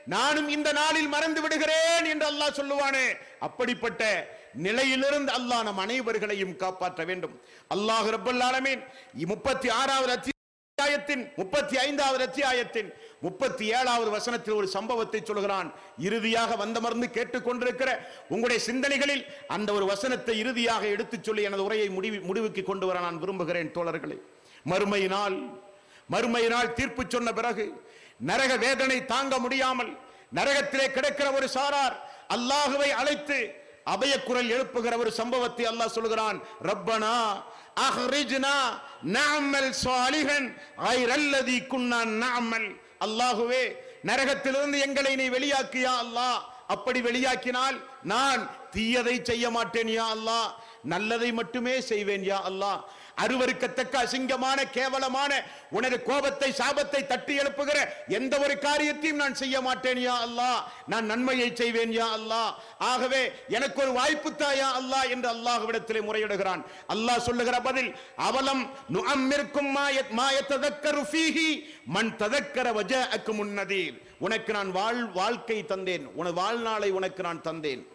நானும் இந்த நாளில் மறந்து விடுகிறேன் என்று அல்லாஹ் சொல்லுவானே அப்படிப்பட்ட நிலையிலிருந்து அல்லாஹ் நம் அனைவர்களையும் காப்பாற்ற வேண்டும் அல்லாஹ் ரப்பல் ஆலமீன் முப்பத்தி ஆறாவது அத்தியாயத்தின் முப்பத்தி ஐந்தாவது அத்தியாயத்தின் முப்பத்தி ஏழாவது வசனத்தில் ஒரு சம்பவத்தை சொல்கிறான் இறுதியாக வந்தமர்ந்து கேட்டுக்கொண்டிருக்கிற உங்களுடைய சிந்தனைகளில் அந்த ஒரு வசனத்தை இறுதியாக எடுத்துச் சொல்லி எனது உரையை முடிவு முடிவுக்கு கொண்டு வர நான் விரும்புகிறேன் தோழர்களே மறுமையினால் மறுமையினால் தீர்ப்பு சொன்ன பிறகு நரக வேதனை தாங்க முடியாமல் நரகத்திலே கிடக்கிற ஒரு சாரார் அல்லாஹுவை அழைத்து அபயக்குரல் எழுப்புகிற ஒரு சம்பவத்தை அல்லாஹ் சொல்கிறான் ரப்பனா அஹ்ரிஜ்னா நஅமல் சாலிஹன் ஐரல்லதி குன்னா நஅமல் அல்லாஹுவே நரகத்திலிருந்து எங்களை நீ வெளியாக்கியா அல்லாஹ் அப்படி வெளியாக்கினால் நான் தீயதை செய்ய மாட்டேன் யா அல்லாஹ் நல்லதை மட்டுமே செய்வேன் யா அல்லாஹ் அருவருக்கத்தக்க அசிங்கமான கேவலமான உனது கோபத்தை சாபத்தை தட்டி எழுப்புகிற எந்த ஒரு காரியத்தையும் நான் செய்ய மாட்டேன் யா அல்லாஹ் நான் நன்மையை செய்வேன் யா அல்லாஹ் ஆகவே எனக்கு ஒரு வாய்ப்பு தாயா அல்லாஹ் என்று அல்லாஹ்விடத்திலே முறையிடுகிறான் அல்லாஹ் சொல்லுகிற பதில் அவலம் நுஅம்மிர்க்கும் மாயத் மாயத்ததக்கரு ஃபீஹி மன் ததக்கர வஜஅக்கும் முன்னதீர் உனக்கு நான் வாழ் வாழ்க்கை தந்தேன் உனது வாழ்நாளை உனக்கு நான் தந்தேன்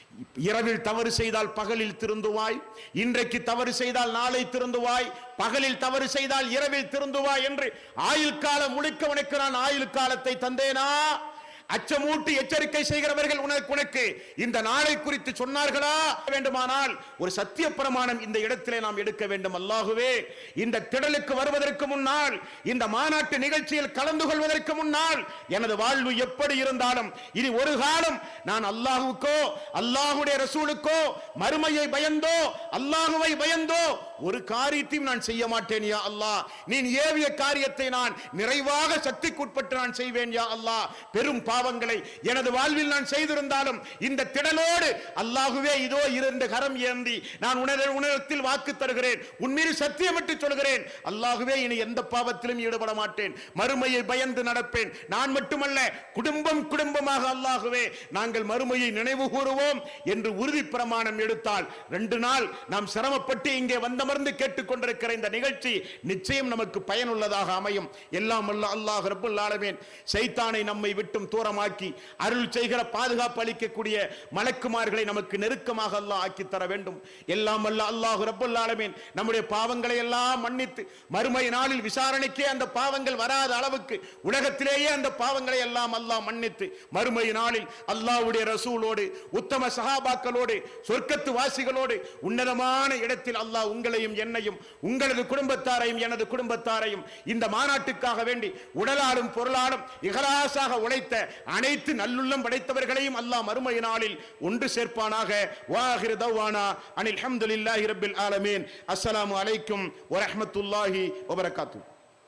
இரவில் தவறு செய்தால் பகலில் திருந்துவாய் இன்றைக்கு தவறு செய்தால் நாளை திருந்துவாய் பகலில் தவறு செய்தால் இரவில் திருந்துவாய் என்று ஆயுள் காலம் முழுக்க உனக்கு நான் ஆயுள் காலத்தை தந்தேனா அச்சமூட்டி எச்சரிக்கை செய்கிறவர்கள் உனக்கு உனக்கு இந்த நாளை குறித்து சொன்னார்களா வேண்டுமானால் ஒரு சத்திய பிரமாணம் இந்த இடத்திலே நாம் எடுக்க வேண்டும் அல்லாகுவே இந்த திடலுக்கு வருவதற்கு முன்னால் இந்த மாநாட்டு நிகழ்ச்சியில் கலந்து கொள்வதற்கு முன்னால் எனது வாழ்வு எப்படி இருந்தாலும் இனி ஒரு காலம் நான் அல்லாஹுக்கோ அல்லாஹுடைய ரசூலுக்கோ மறுமையை பயந்தோ அல்லாஹுவை பயந்தோ ஒரு காரியத்தையும் நான் செய்ய மாட்டேன் யா அல்லாஹ் நீ ஏவிய காரியத்தை நான் நிறைவாக சக்திக்குட்பட்டு நான் செய்வேன் யா அல்லாஹ் பெரும் பாவங்களை எனது வாழ்வில் நான் செய்திருந்தாலும் இந்த திடலோடு அல்லாஹுவே இதோ இரண்டு கரம் ஏந்தி நான் உணர உணரத்தில் வாக்கு தருகிறேன் உன்மீது சத்தியமிட்டு சொல்கிறேன் அல்லாஹுவே இனி எந்த பாவத்திலும் ஈடுபட மாட்டேன் மறுமையை பயந்து நடப்பேன் நான் மட்டுமல்ல குடும்பம் குடும்பமாக அல்லாஹுவே நாங்கள் மறுமையை நினைவு கூறுவோம் என்று உறுதி பிரமாணம் எடுத்தால் ரெண்டு நாள் நாம் சிரமப்பட்டு இங்கே வந்தமர்ந்து கேட்டுக்கொண்டிருக்கிற இந்த நிகழ்ச்சி நிச்சயம் நமக்கு பயனுள்ளதாக அமையும் எல்லாம் அல்ல அல்லாஹ் ரப்புல் ஆலமீன் சைத்தானை நம்மை விட்டும் தூரமாக்கி அருள் செய்கிற பாதுகாப்பு அளிக்கக்கூடிய மலக்குமார்களை நமக்கு நெருக்கமாக அல்லாஹ் ஆக்கி தர வேண்டும் எல்லாம் அல்ல அல்லாஹ் ரப்புல் ஆலமீன் நம்முடைய பாவங்களை எல்லாம் மன்னித்து மறுமை நாளில் விசாரணைக்கே அந்த பாவங்கள் வராத அளவுக்கு உலகத்திலேயே அந்த பாவங்களை எல்லாம் அல்லாஹ் மன்னித்து மறுமை நாளில் அல்லாஹ்வுடைய ரசூலோடு உத்தம சஹாபாக்களோடு சொர்க்கத்து வாசிகளோடு உன்னதமான இடத்தில் அல்லாஹ் உங்களையும் என்னையும் உங்களது குடும்பத்தாரையும் எனது குடும்பத்தாரையும் இந்த மாநாட்டுக்காக வேண்டி உடலாலும் பொருளாலும் இகலாசாக உழைத்த அனைத்து நல்லுள்ளம் படைத்தவர்களையும் அல்லாஹ் மறுமை நாளில் ஒன்று சேர்ப்பானாக வாஹிர் தவானா அனில் ஹம்துலில்லாஹி ரப்பில் ஆலமீன் அஸ்ஸலாமு அலைக்கும் வரஹ்மத்துல்லாஹி வபரகாத்து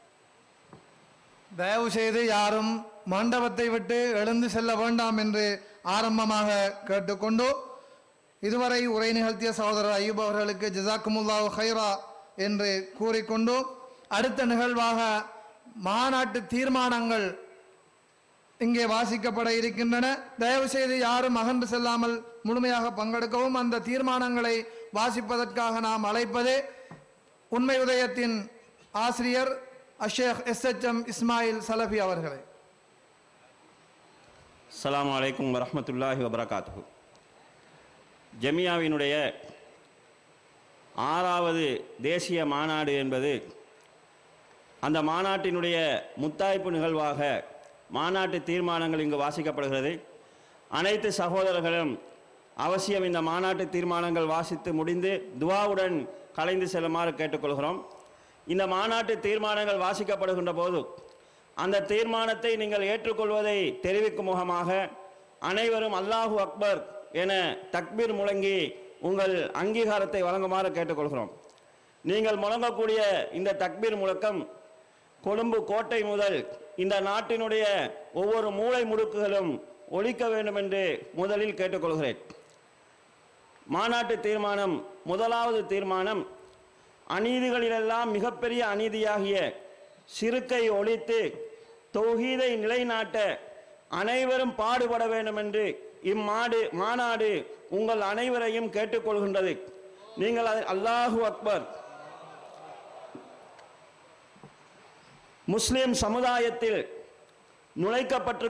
தயவு செய்து யாரும் மண்டபத்தை விட்டு எழுந்து செல்ல வேண்டாம் என்று ஆரம்பமாக கேட்டுக்கொண்டு இதுவரை உரை நிகழ்த்திய சகோதரர் ஐயூப் அவர்களுக்கு ஜிசாக்குமுல்லாஹு ஹைரா என்று கூறிக்கொண்டு அடுத்த நிகழ்வாக மாநாட்டு தீர்மானங்கள் இங்கே வாசிக்கப்பட இருக்கின்றன தயவு செய்து யாரும் அகன்று செல்லாமல் முழுமையாக பங்கெடுக்கவும் அந்த தீர்மானங்களை வாசிப்பதற்காக நாம் அழைப்பது உண்மை உதயத்தின் ஆசிரியர் அஷேக் S H M Ismail Salafi அவர்களை அஸ்ஸலாமு அலைக்கும் வரஹ்மத்துல்லாஹி வபரகாத்துஹு ஜமியாவினுடைய ஆறாவது தேசிய மாநாடு என்பது அந்த மாநாட்டினுடைய முத்தாய்ப்பு நிகழ்வாக மாநாட்டு தீர்மானங்கள் இங்கு வாசிக்கப்படுகிறது அனைத்து சகோதரர்களும் அவசியம் இந்த மாநாட்டு தீர்மானங்கள் வாசித்து முடிந்து துவாவுடன் கலைந்து செல்லுமாறு கேட்டுக்கொள்கிறோம் இந்த மாநாட்டு தீர்மானங்கள் வாசிக்கப்படுகின்ற போது அந்த தீர்மானத்தை நீங்கள் ஏற்றுக்கொள்வதை தெரிவிக்கும் முகமாக அனைவரும் அல்லாஹு அக்பர் என தக்பீர் முழங்கி உங்கள் அங்கீகாரத்தை வழங்குமாறு கேட்டுக்கொள்கிறோம் நீங்கள் முழங்கக்கூடிய இந்த தக்பீர் முழக்கம் கொழும்பு கோட்டை முதல் இந்த நாட்டினுடைய ஒவ்வொரு மூளை முடுக்குகளும் ஒழிக்க வேண்டும் என்று முதலில் கேட்டுக்கொள்கிறேன் மாநாட்டு தீர்மானம் முதலாவது தீர்மானம் அநீதிகளிலெல்லாம் மிகப்பெரிய அநீதியாகிய சிறுக்கை ஒழித்து தௌஹீதை நிலைநாட்ட அனைவரும் பாடுபட வேண்டும் என்று இம்மாடு மாநாடு உங்கள் அனைவரையும் கேட்டுக்கொள்கின்றது நீங்கள் அதை- அல்லாஹு அக்பர் முஸ்லிம் சமுதாயத்தில் நுழைக்கப்பட்டு